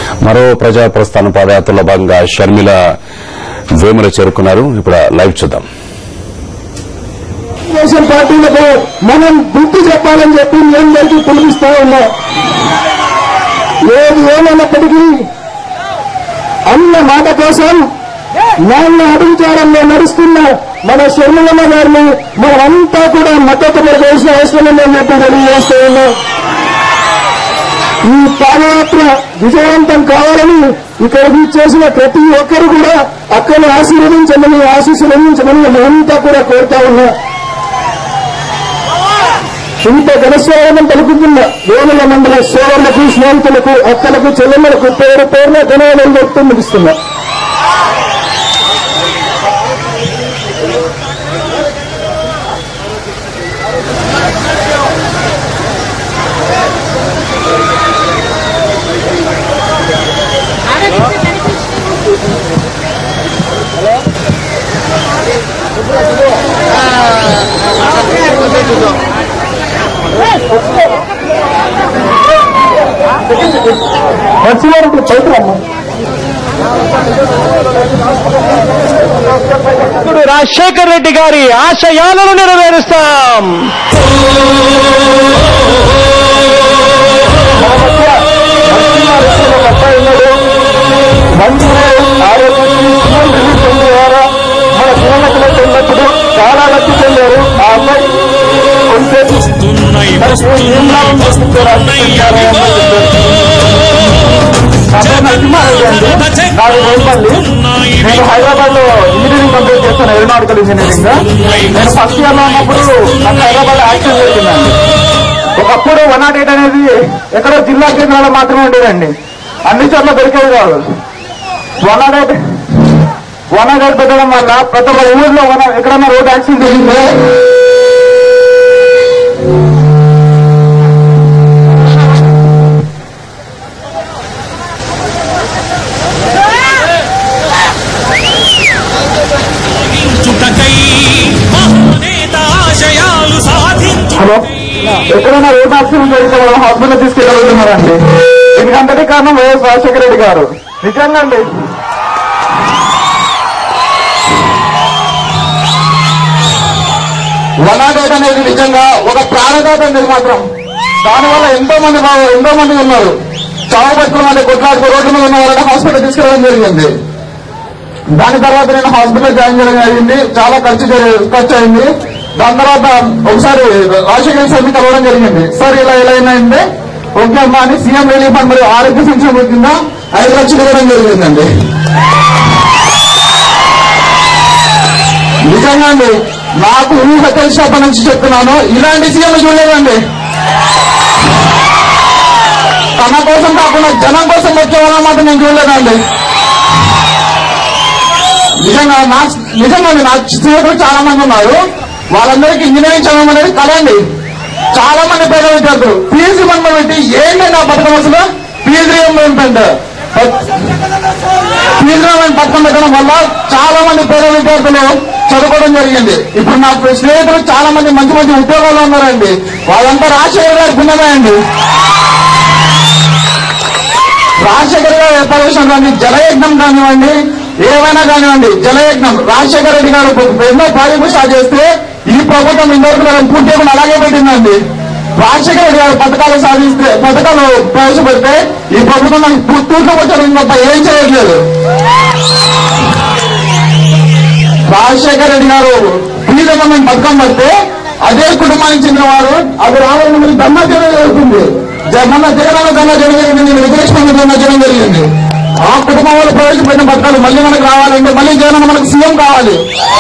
మరో ప్రజా ప్రస్థాన పాదయాత్రలో భాగంగా షర్మిల వేముల చేరుకున్నారు ఇప్పుడు ఆ లైవ్ చూద్దాం తెలుగుదేశం పార్టీలకు మనం బుద్ధి చెప్పాలని చెప్పి మీ అందరికీ పిలిపిస్తా ఉన్నా ఏది ఏమైనప్పటికీ అన్న మాట కోసం నాన్న అడుగుచారంలో నడుస్తున్న మన శర్మలమ్మ గారిని మనమంతా కూడా మద్దతు పడవలసిన అవసరం ఉందని చెప్పి తెలియజేస్తూ ఉన్నాం ఈ పాదయాత్ర విజయవంతం కావాలని ఇక్కడికి చేసిన ప్రతి ఒక్కరు కూడా అక్కని ఆశీర్వదించమని ఆశీస్సులందించమని మేమంతా కూడా కోరుతా ఉన్నా ఇంత ఘనస్వాగతం పలుకుతున్న వేముల మండల సోదరులకు స్నేహితులకు అక్కలకు చెల్లెమ్మలకు పేరు పేరున ధన్యవాదాలు చెప్తూ ముగిస్తున్నా వచ్చినారు చైత్రమ్మ ఇప్పుడు రాజశేఖర్ రెడ్డి గారి ఆశయాలను నెరవేరుస్తాం మన మధ్య నరసింహారెడ్డి ఒక అబ్బాయి ఉన్నాడు మంచిగా ఆరోగ్యం రిలీజ్ పొందేవారా మన శివనకులకు ఉన్నప్పుడు చాలా లబ్ధి పొందారు ఆ అబ్బాయి కొంచెం తనకి ఏం లాభం చేస్తుందో రాజకీయాలు అని చెప్పారు. నా పేరు నరసింహారెడ్డి అండి నాది వేపల్లి నేను హైదరాబాద్ లో ఇంజనీరింగ్ కంప్లీట్ చేస్తాను ఏరోనాటికల్ ఇంజనీరింగ్ నేను ఫస్ట్ ఇయర్ లో ఉన్నప్పుడు నాకు హైదరాబాద్ యాక్సిడెంట్ జరిగిందండి ఒకప్పుడు వన్ నాట్ ఎయిట్ అనేది ఎక్కడో జిల్లా కేంద్రాల్లో మాత్రమే ఉండేదండి అన్ని చోట్ల దొరికేది కాదు one not eight one not eight పెట్టడం వల్ల ప్రతి ఒక్క ఊర్లో వన్ ఎక్కడన్నా రోడ్ యాక్సిడెంట్ జరిగితే చుటకై మహానేత ఆశయాలు సాధించు హలో ఎక్కడైనా రోడ్ యాక్సిడెంట్ జరిగితే మనం హాస్పిటల్ తీసుకెళ్ళగలుగుతున్నారండి దీనికంతటి కారణం వైఎస్ రాజశేఖర రెడ్డి గారు నిజంగా అండి వన్ నాట్ ఎయిట్ అనేది నిజంగా ఒక ప్రాణదాత అనేది మాత్రం దానివల్ల ఎంతో మంది బా- ఎంతో మంది ఉన్నారు చావు పట్టుకున్న వాళ్ళు కొట్లాడుకో రోడ్డు మీద ఉన్న వాళ్ళని హాస్పిటల్ తీసుకెళ్ళడం జరిగింది దాని తర్వాత నేను హాస్పిటల్ జాయిన్ చేయడం జరిగింది చాలా ఖర్చు జరి- ఖర్చు అయింది దాని తర్వాత ఒకసారి రాజశేఖర సార్ని కలవడం జరిగింది సార్ ఇలా ఇలా అయిందంటే ఓకే అమ్మా అని సీఎం రిలీఫ్ ఫండ్ మరియు ఆరోగ్య సంక్షేమ కింద ఐదు లక్షలు ఇవ్వడం జరిగిందండి నిజంగా అండి నాకు ఊహ తెలిసినప్పటి నుంచి చెప్తున్నాను ఇలాంటి సీఎం చూడలేదండి తన కోసం కాకుండా జనం కోసం వచ్చే వాళ్ళని మాత్రం నేను చూడలేదండి నిజంగా నా నిజంగా నా స్నేహితులు చాలా మంది ఉన్నారు వాళ్ళందరికీ ఇంజనీరింగ్ చదవడం అనేది కలండి చాలా మంది పేద విద్యార్థులు ఫీజు బంధం పెట్టి ఏంటి నా పథకం అసలు ఫీజు రియంబర్స్మెంట్ ఫీజు రియంబర్స్మెంట్ పథకం పెట్టడం వల్ల చాలా మంది పేద విద్యార్థులు చదువుకోవడం జరిగింది ఇప్పుడు నా స్నేహితులు చాలా మంది మంచి మంచి ఉద్యోగాల్లో ఉన్నారండి వాళ్ళంతా రాజశేఖర్ గారి పుణ్యమే అండి రాజశేఖర్ గారు ఏర్పాటు చేసినటువంటి జలయజ్ఞం కానివ్వండి ఏమైనా కానివ్వండి జలయజ్ఞం రాజశేఖర రెడ్డి గారు ఎన్నో ప్రాజెక్టులు స్టార్ట్ చేస్తే ఈ ప్రభుత్వం ఇంతవరకు మనం పూర్తి చేయకుండా అలాగే పెట్టిందండి రాజశేఖర రెడ్డి గారు పథకాలు సాధిస్తే పథకాలు ప్రవేశపెడితే ఈ ప్రభుత్వం నాకు పూర్తిగా వచ్చారు తప్ప ఏం చేయట్లేదు రాజశేఖర రెడ్డి గారు ప్రియతమైన పథకం పడితే అదే కుటుంబానికి చెందిన వారు అది రావాలని మీరు ధర్నా చేయడం జరుగుతుంది జ- మొన్న జగనన్న ధర్నా చేయడం జరిగింది విజయలక్ష్మి ధర్నా చేయడం జరిగింది ఆ కుటుంబం వాళ్ళు ప్రవేశపెట్టిన పథకాలు మళ్ళీ మనకు రావాలంటే మళ్ళీ జగనన్న మనకు సీఎం కావాలి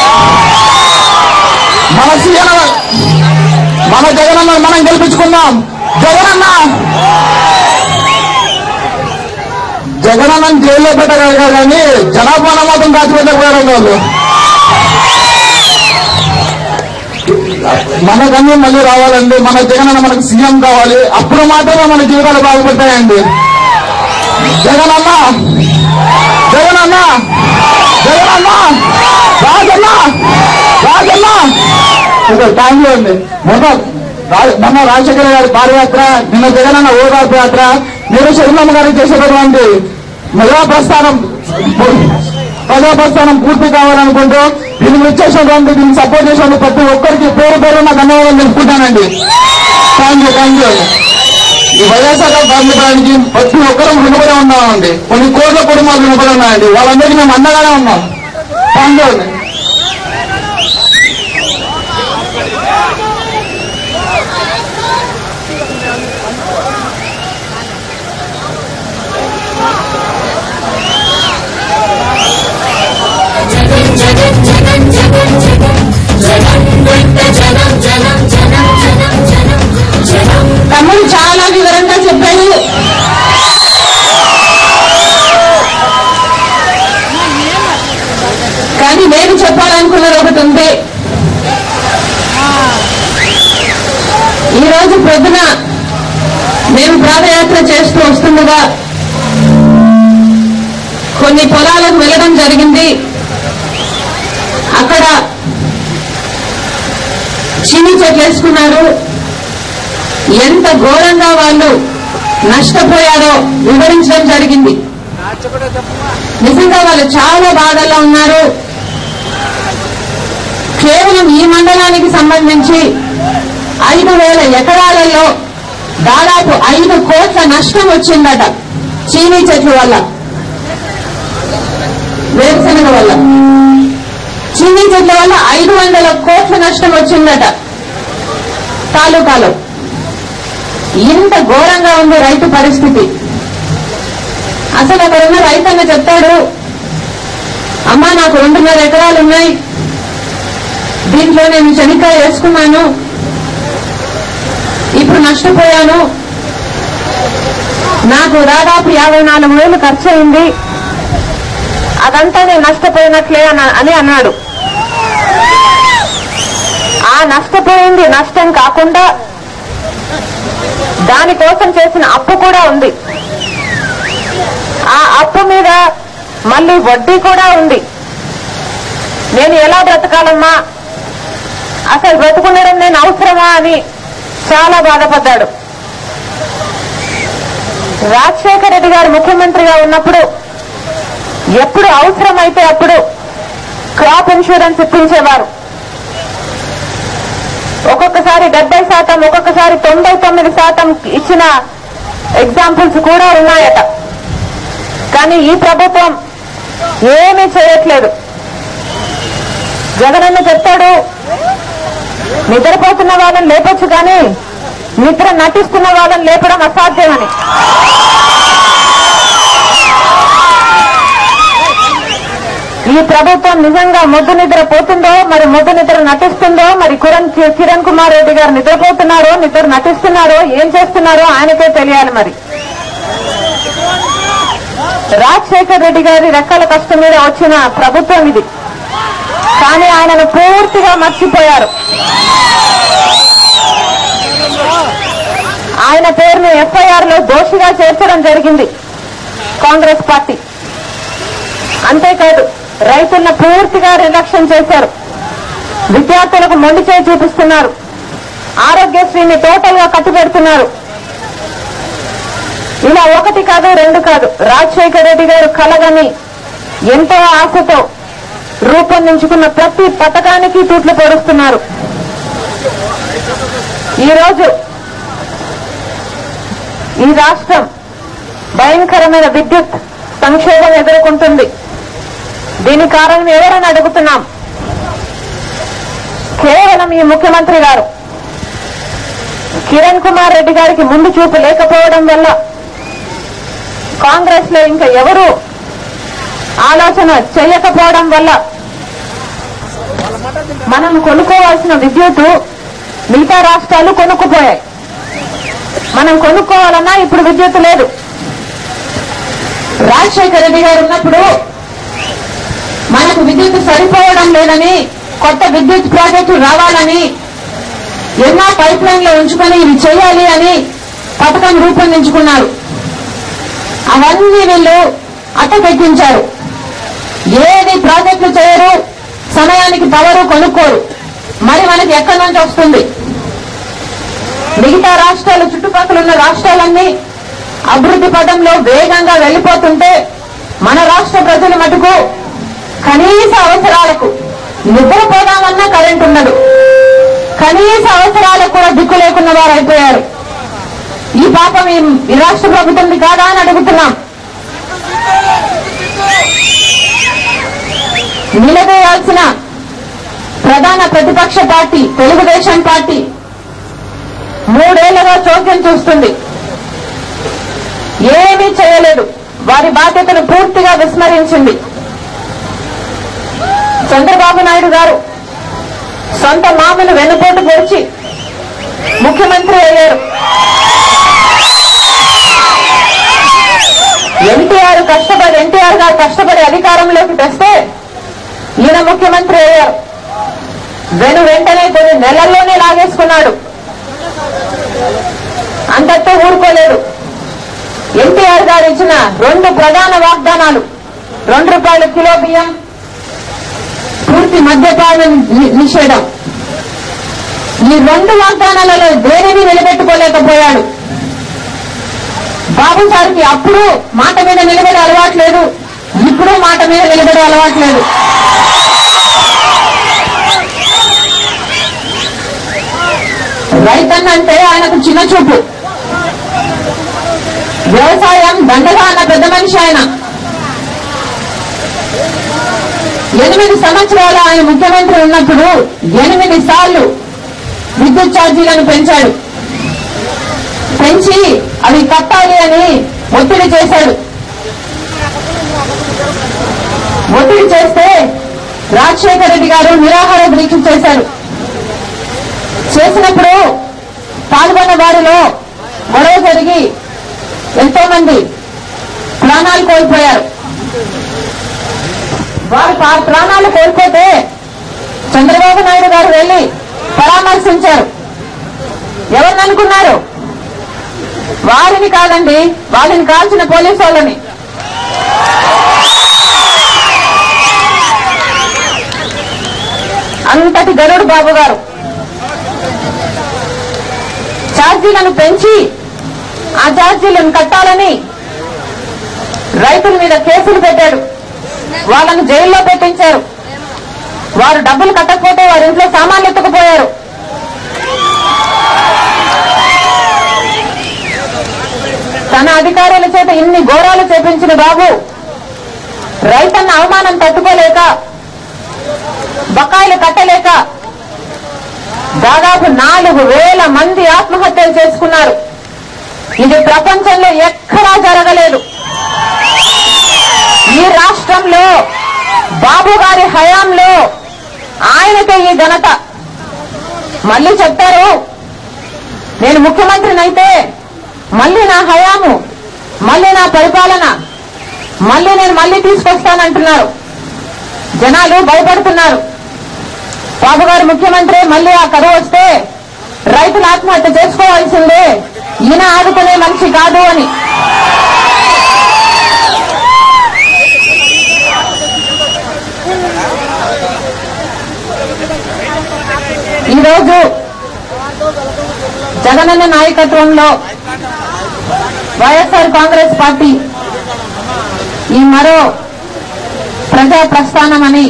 మన సీఎం మన జగనన్న మనం గెలిపించుకుందాం జగనన్న జగనన్నని జైల్లో పెట్టగలిగారు కానీ జనాభా మాత్రం దాచిపెట్టకపోయారు వాళ్ళు మనకన్నీ మళ్ళీ రావాలండి మన జగనన్న మనకు సీఎం కావాలి అప్పుడు మాత్రమే మన జీవితాలు బాగుపడతాయండి జగనన్న జగనన్న జగనన్న రాజన్న రాజన్న థ్యాంక్ యూ అండి మొన్న రా- మొన్న రాజశేఖర గారి పాదయాత్ర నిన్న జగనన్న ఓదార్పు యాత్ర మీరు శర్మమ్మ గారికి చేసేటటువంటి మెగా ప్రస్థానం ప్రజా ప్రస్థానం పూర్తి కావాలనుకుంటూ దీనికి వచ్చేసినటువంటి దీనికి సపోర్ట్ చేసిన ప్రతి ఒక్కరికి పేరు పేరు నాకు ధన్యవాదాలు తెలుపుకుంటానండి థ్యాంక్ యూ థ్యాంక్ యూ ఈ వైఎస్ఆర్ కార్మికురానికి ప్రతి ఒక్కరూ రుణపడి ఉన్నామండి కొన్ని కోట్ల కుటుంబాలు రుణపడి ఉన్నాయండి వాళ్ళందరికీ మేము అండగానే ఉన్నాం థ్యాంక్ యూ అండి తమ్ముడు చాలా వివరంగా చెప్పాడు కానీ నేను చెప్పాలనుకున్నది ఒకటి ఉంది ఈరోజు పొద్దున నేను పాదయాత్ర చేస్తూ వస్తుండగా కొన్ని పొలాలకు వెళ్ళడం జరిగింది అక్కడ చిన్ని చెట్లు వేసుకున్నారు ఎంత ఘోరంగా వాళ్ళు నష్టపోయారో వివరించడం జరిగింది నిజంగా వాళ్ళు చాలా బాధల్లో ఉన్నారు కేవలం ఈ మండలానికి సంబంధించి ఐదు వేల ఎకరాలలో దాదాపు ఐదు కోట్ల నష్టం వచ్చిందట చీనీ చెట్ల వల్ల వేరుశనగ వల్ల చీనీ చెట్ల వల్ల ఐదు వందల కోట్ల నష్టం వచ్చిందట తాలూకాలో ఇంత ఘోరంగా ఉంది రైతు పరిస్థితి అసలు అక్కడ ఉన్న రైతన్న చెప్తాడు అమ్మా నాకు రెండున్నర ఎకరాలు ఉన్నాయి దీంట్లో నేను శనికాయ వేసుకున్నాను ఇప్పుడు నష్టపోయాను నాకు దాదాపు యాభై నాలుగు వేలు ఖర్చు అయింది అదంతా నేను నష్టపోయినట్లే అన- అని అన్నాడు ఆ నష్టపోయింది నష్టం కాకుండా దానికోసం చేసిన అప్పు కూడా ఉంది ఆ అప్పు మీద మళ్ళీ వడ్డీ కూడా ఉంది నేను ఎలా బ్రతకాలమ్మా అసలు బ్రతుకుండడం నేను అవసరమా అని చాలా బాధపడ్డాడు రాజశేఖర రెడ్డి గారు ముఖ్యమంత్రిగా ఉన్నప్పుడు ఎప్పుడు అవసరమైతే అప్పుడు క్రాప్ ఇన్సూరెన్స్ ఇప్పించేవారు ఒక్కొక్కసారి డెబ్బై శాతం ఒక్కొక్కసారి తొంభై తొమ్మిది శాతం ఇచ్చిన ఎగ్జాంపుల్స్ కూడా ఉన్నాయట కానీ ఈ ప్రభుత్వం ఏమీ చేయట్లేదు జగనన్న చెప్తాడు నిద్రపోతున్న వాళ్ళని లేపొచ్చు కానీ నిద్ర నటిస్తున్న వాళ్ళని లేపడం అసాధ్యమని ఈ ప్రభుత్వం నిజంగా మొద్దు నిద్ర పోతుందో మరి మొద్దు నిద్ర నటిస్తుందో మరి కిరణ్ కిరణ్ కుమార్ రెడ్డి గారు నిద్రపోతున్నారో నిద్ర నటిస్తున్నారో ఏం చేస్తున్నారో ఆయనకే తెలియాలి మరి రాజశేఖర్ రెడ్డి గారి రెక్కల కష్టం మీద వచ్చిన ప్రభుత్వం ఇది కానీ ఆయనను పూర్తిగా మర్చిపోయారు ఆయన పేరును ఎఫ్ఐఆర్ లో దోషిగా చేర్చడం జరిగింది కాంగ్రెస్ పార్టీ అంతేకాదు రైతులను పూర్తిగా నిర్లక్ష్యం చేశారు విద్యార్థులకు మొండి చేయి చూపిస్తున్నారు ఆరోగ్యశ్రీని టోటల్ గా కట్టిపెడుతున్నారు ఇలా ఒకటి కాదు రెండు కాదు రాజశేఖర రెడ్డి గారు కలగని ఎంతో ఆశతో రూపొందించుకున్న ప్రతి పథకానికి తూట్లు పొడుస్తున్నారు ఈరోజు ఈ రాష్ట్రం భయంకరమైన విద్యుత్ సంక్షోభం ఎదుర్కొంటుంది దీని కారణం ఎవరని అడుగుతున్నాం కేవలం ఈ ముఖ్యమంత్రి గారు కిరణ్ కుమార్ రెడ్డి గారికి ముందు చూపు లేకపోవడం వల్ల కాంగ్రెస్ లో ఇంకా ఎవరు ఆలోచన చేయకపోవడం వల్ల మనం కొనుక్కోవాల్సిన విద్యుత్ మిగతా రాష్ట్రాలు కొనుక్కుపోయాయి మనం కొనుక్కోవాలన్నా ఇప్పుడు విద్యుత్ లేదు రాజశేఖర రెడ్డి గారు ఉన్నప్పుడు మనకు విద్యుత్ సరిపోవడం లేదని కొత్త విద్యుత్ ప్రాజెక్టులు రావాలని ఎన్నో పైప్ లైన్ లో ఉంచుకొని ఇవి చేయాలి అని పథకం రూపొందించుకున్నారు అవన్నీ వీళ్ళు అట్టకెక్కించారు ఏది ప్రాజెక్టులు చేయరు సమయానికి పవరు కొనుక్కోరు మరి మనకి ఎక్కడి నుంచి వస్తుంది మిగతా రాష్ట్రాలు చుట్టుపక్కల ఉన్న రాష్ట్రాలన్నీ అభివృద్ధి పదంలో వేగంగా వెళ్లిపోతుంటే మన రాష్ట్ర ప్రజల మటుకు కనీస అవసరాలకు నిద్రపోదామన్నా కరెంట్ ఉండదు కనీస అవసరాలకు కూడా దిక్కు లేకున్న వారు అయిపోయారు ఈ పాపం ఈ ఈ రాష్ట్ర ప్రభుత్వంది కాదా అని అడుగుతున్నాం నిలదీయాల్సిన ప్రధాన ప్రతిపక్ష పార్టీ తెలుగుదేశం పార్టీ మూడేళ్లుగా చోద్యం చూస్తుంది ఏమీ చేయలేదు వారి బాధ్యతను పూర్తిగా విస్మరించింది చంద్రబాబు నాయుడు గారు సొంత మామను వెనుపోటు పొడిచి ముఖ్యమంత్రి అయ్యారు ఎన్టీఆర్ కష్టపడి ఎన్టీఆర్ గారు కష్టపడి అధికారంలోకి తెస్తే ఈయన ముఖ్యమంత్రి అయ్యారు వెను వెంటనే కొన్ని నెలల్లోనే లాగేసుకున్నాడు అంతటితో ఊరుకోలేదు ఎన్టీఆర్ గారు ఇచ్చిన రెండు ప్రధాన వాగ్దానాలు రెండు రూపాయల కిలో బియ్యం పూర్తి మద్యపాన ని- నిషేధం ఈ రెండు వాగ్దానాలలో దేనిని నిలబెట్టుకోలేకపోయాడు బాబు సార్కి అప్పుడు మాట మీద నిలబడే అలవాట్లేదు ఇప్పుడు మాట మీద నిలబడే అలవాట్లేదు రైతన్న అంటే ఆయనకు చిన్న చూపు వ్యవసాయం దండగా అన్న పెద్ద మనిషి ఆయన ఎనిమిది సంవత్సరాలు ఆయన ముఖ్యమంత్రి ఉన్నప్పుడు ఎనిమిది సార్లు విద్యుత్ ఛార్జీలను పెంచాడు పెంచి అవి కట్టాలి అని ఒత్తిడి చేశాడు ఒత్తిడి చేస్తే రాజశేఖర రెడ్డి గారు నిరాహార దీక్ష చేశారు చేసినప్పుడు పాల్గొన్న వారిలో గొడవ జరిగి ఎంతో మంది ప్రాణాలు కోల్పోయారు వారు పా- ప్రాణాలు కోల్పోతే చంద్రబాబు నాయుడు గారు వెళ్లి పరామర్శించారు ఎవరిని అనుకున్నారు వారిని కాదండి వాళ్ళని కాల్చిన పోలీసు వాళ్ళని అంతటి గరుడు బాబు గారు ఛార్జీలను పెంచి ఆ ఛార్జీలను కట్టాలని రైతుల మీద కేసులు పెట్టాడు వాళ్ళను జైల్లో పెట్టించారు వారు డబ్బులు కట్టకపోతే వారి ఇంట్లో సామాన్లు ఎత్తుకుపోయారు తన అధికారుల చేత ఇన్ని ఘోరాలు చేపించిన బాబు రైతన్న అవమానం తట్టుకోలేక బకాయిలు కట్టలేక దాదాపు నాలుగు వేల మంది ఆత్మహత్యలు చేసుకున్నారు ఇది ప్రపంచంలో ఎక్కడా జరగలేదు ఈ రాష్ట్రంలో బాబు గారి హయాంలో ఆయనకే ఈ ఘనత మళ్ళీ చెప్తారు నేను ముఖ్యమంత్రినైతే మళ్ళీ నా హయాము మళ్ళీ నా పరిపాలన మళ్ళీ నేను మళ్ళీ తీసుకొస్తానంటున్నారు జనాలు భయపడుతున్నారు బాబు గారు ముఖ్యమంత్రి మళ్ళీ ఆ కరువు వస్తే రైతులు ఆత్మహత్య చేసుకోవాల్సిందే ఈయన ఆదుకునే మనిషి కాదు అని ఈరోజు జగనన్న నాయకత్వంలో వైఎస్ఆర్ కాంగ్రెస్ పార్టీ ఈ మరో ప్రజా ప్రస్థానం అని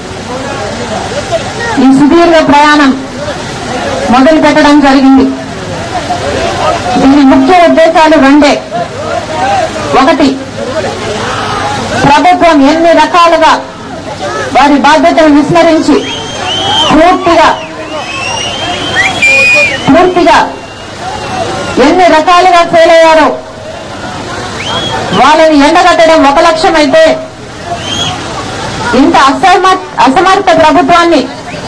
ఈ సుదీర్ఘ ప్రయాణం మొదలు పెట్టడం జరిగింది దీని ముఖ్య ఉద్దేశాలు రెండే ఒకటి ప్రభుత్వం ఎన్ని రకాలుగా వారి బాధ్యతను విస్మరించి పూర్తిగా పూర్తిగా ఎన్ని రకాలుగా ఫెయిల్ అయ్యారో వాళ్ళని ఎండగట్టడం ఒక లక్ష్యం అయితే ఇంత అసమ అసమర్థ ప్రభుత్వాన్ని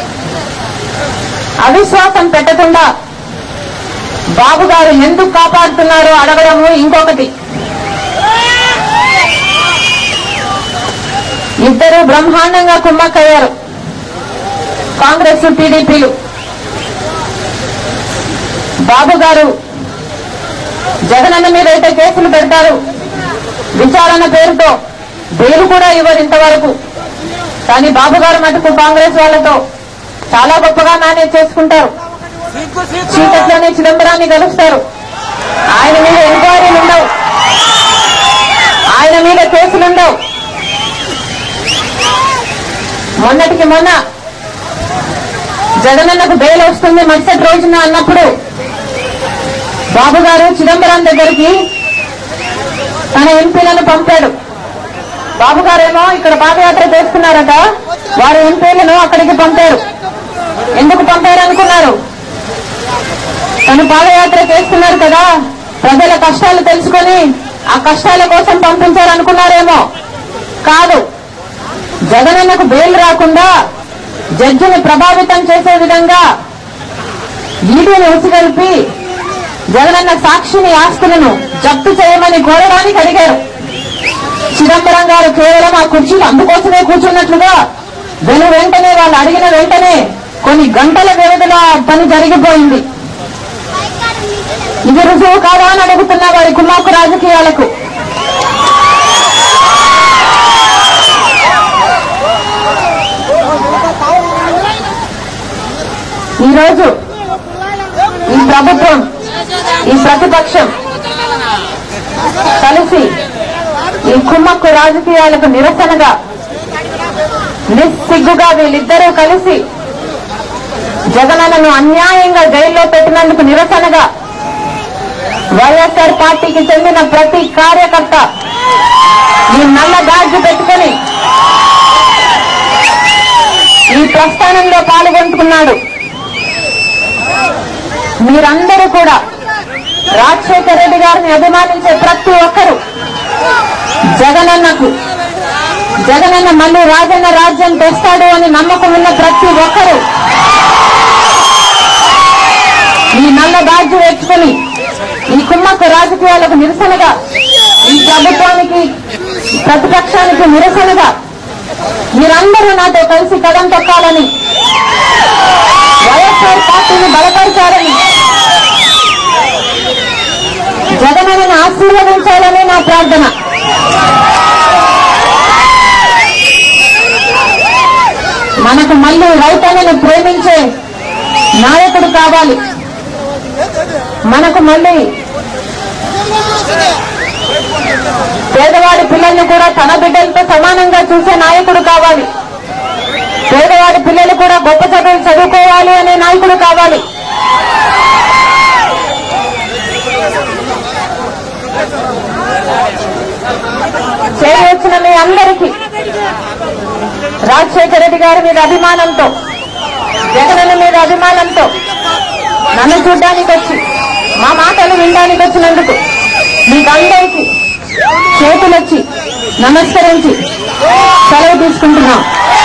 అవిశ్వాసం పెట్టకుండా బాబు గారు ఎందుకు కాపాడుతున్నారో అడగడము ఇంకొకటి ఇద్దరు బ్రహ్మాండంగా కుమ్మక్కయ్యారు కాంగ్రెస్ టీడీపీలు బాబు గారు జగనన్న మీద అయితే కేసులు పెడతారు విచారణ పేరుతో బెయిల్ కూడా ఇవ్వరు ఇంతవరకు కానీ బాబు గారు మటుకు కాంగ్రెస్ వాళ్ళతో చాలా గొప్పగా మేనేజ్ చేసుకుంటారు చీకట్లోనే చిదంబరాన్ని గెలుస్తారు ఆయన మీద ఎంక్వైరీలు ఉండవు ఆయన మీద కేసులుండవు మొన్నటికి మొన్న జగనన్నకు బెయిల్ వస్తుంది మరుసటి రోజున అన్నప్పుడు బాబు గారు చిదంబరం దగ్గరికి తన ఎంపీలను పంపాడు బాబు గారేమో ఇక్కడ పాదయాత్ర చేస్తున్నారట వారి ఎంపీలను అక్కడికి పంపారు ఎందుకు పంపారు అనుకున్నారు తను పాదయాత్ర చేస్తున్నారు కదా ప్రజల కష్టాలు తెలుసుకొని ఆ కష్టాల కోసం పంపించారనుకున్నారేమో కాదు జగనన్నకు బెయిల్ రాకుండా జడ్జిని ప్రభావితం చేసే విధంగా ఈడీని ఉసిగలిపి జగనన్న సాక్షిని ఆస్తులను జప్తు చేయమని కోరడానికి అడిగారు చిదంబరం గారు కేవలం ఆ కుర్చీలు అందుకోసమే కూర్చున్నట్లుగా వెను వెంటనే వాళ్ళు అడిగిన వెంటనే కొన్ని గంటల వ్యవధిలో ఆ పని జరిగిపోయింది ఇది రుజువు కాదా అని అడుగుతున్న వారి కుమ్మాకు రాజకీయాలకు ఈరోజు ఈ ప్రభుత్వం ఈ ప్రతిపక్షం కలిసి ఈ కుమ్మక్కు రాజకీయాలకు నిరసనగా నిస్సిగ్గుగా వీళ్ళిద్దరూ కలిసి జగనన్నను అన్యాయంగా జైల్లో పెట్టినందుకు నిరసనగా వైఎస్ఆర్ పార్టీకి చెందిన ప్రతి కార్యకర్త ఈ నల్ల గాజు పెట్టుకొని ఈ ప్రస్థానంలో పాల్గొంటున్నాడు మీరందరూ కూడా రాజశేఖర రెడ్డి గారిని అభిమానించే ప్రతి ఒక్కరూ జగనన్నకు జగనన్న మళ్ళీ రాజన్న రాజ్యం తెస్తాడు అని నమ్మకం ఉన్న ప్రతి ఒక్కరూ ఈ నల్ల బాధ్య వేసుకుని ఈ కుమ్మక్క రాజకీయాలకు నిరసనగా ఈ ప్రభుత్వానికి ప్రతిపక్షానికి నిరసనగా మీరందరూ నాతో కలిసి కదం తొక్కాలని వైఎస్ఆర్ పార్టీని బలపరచాలని జగనన్నను ఆశీర్వదించాలని నా ప్రార్థన మనకు మళ్ళీ రైతన్నను ప్రేమించే నాయకుడు కావాలి మనకు మళ్ళీ పేదవాడి పిల్లల్ని కూడా తన బిడ్డలతో సమానంగా చూసే నాయకుడు కావాలి పేదవాడి పిల్లలు కూడా గొప్ప చదువులు చదువుకోవాలి అనే నాయకుడు కావాలి చేయవచ్చిన మీ అందరికీ రాజశేఖర రెడ్డి గారి మీద అభిమానంతో జగనన్న మీద అభిమానంతో నన్ను చూడ్డానికి వచ్చి మా మాటలు వినడానికి వచ్చినందుకు మీకు అందరికీ చేతులొచ్చి నమస్కరించి సెలవు తీసుకుంటున్నాం